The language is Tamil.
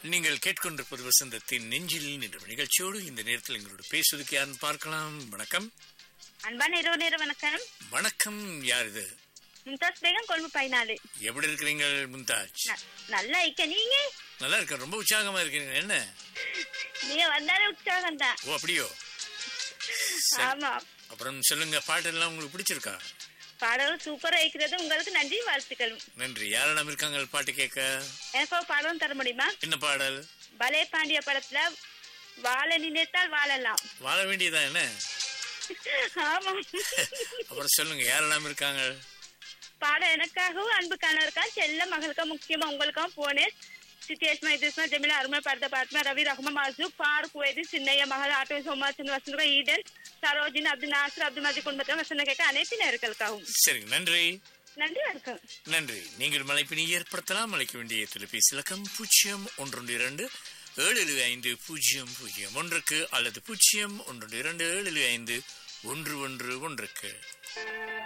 நீங்கள் கேட்கொண்டிருப்பது வசந்தத்தின் நெஞ்சில் நின்ற நிகழ்ச்சியோடு இந்த நேரத்தில் எங்களோட பேசுவதற்கு யாருன்னு பார்க்கலாம் வணக்கம் அன்பான இரவு நேர வணக்கம் வணக்கம் யார் இது மும்தாஸ் பேகம் கொழும்பு பதினாலு எப்படி இருக்கிறீங்க மும்தாஜ் ந- நல்லா இருக்க நீங்க நல்லா இருக்க ரொம்ப உற்சாகமா இருக்கீங்க என்ன நீங்க வந்தாலே உற்சாகம் தான் ஓ அப்படியோ சரி. ஆமா அப்புறம் சொல்லுங்க பாட்டெல்லாம் உங்களுக்கு பிடிச்சிருக்கா பாடலும் சூப்பரா இருக்கிறது உங்களுக்கு நன்றி வாழ்த்துக்கள் நன்றி யாரெல்லாம் இருக்காங்க பாட்டு கேட்க எனக்கு ஒரு பாடலும் தர முடியுமா என்ன பாடல் பலே பாண்டிய படத்துல வாழ நினைத்தால் வாழலாம் வாழ வேண்டியதா என்ன ஆமா அப்புறம் சொல்லுங்க யாரெல்லாம் இருக்காங்க பாடம் எனக்காகவும் அன்பு கணவருக்கா செல்ல மகளுக்கா முக்கியமா உங்களுக்கும் போனேன் சித்தேஷ்மா இதுஸ்மா ஜெமிலா அருமை பரத பாத்மா ரவி ரஹ்மா மாசு பாருக் வேதி சின்னைய மகள் ஆட்டோ சோமாச்சந்திர வசந்தா ஈடன் சரோஜின் அப்துல் நாசர் அப்துல் மஜி குடும்பத்தில் வசந்த கேட்க அனைத்து நேர்களுக்காகவும் சரி நன்றி நன்றி வணக்கம் நன்றி நீங்கள் மலைப்பினை ஏற்படுத்தலாம் அழைக்க வேண்டிய தொலைபேசி இலக்கம் பூஜ்ஜியம் ஒன்று இரண்டு ஏழு ஏழு ஐந்து பூஜ்ஜியம் பூஜ்ஜியம் ஒன்றுக்கு அல்லது பூஜ்ஜியம் ஒன்று இரண்டு ஏழு ஏழு ஐந்து ஒன்று ஒன்று ஒன்றுக்கு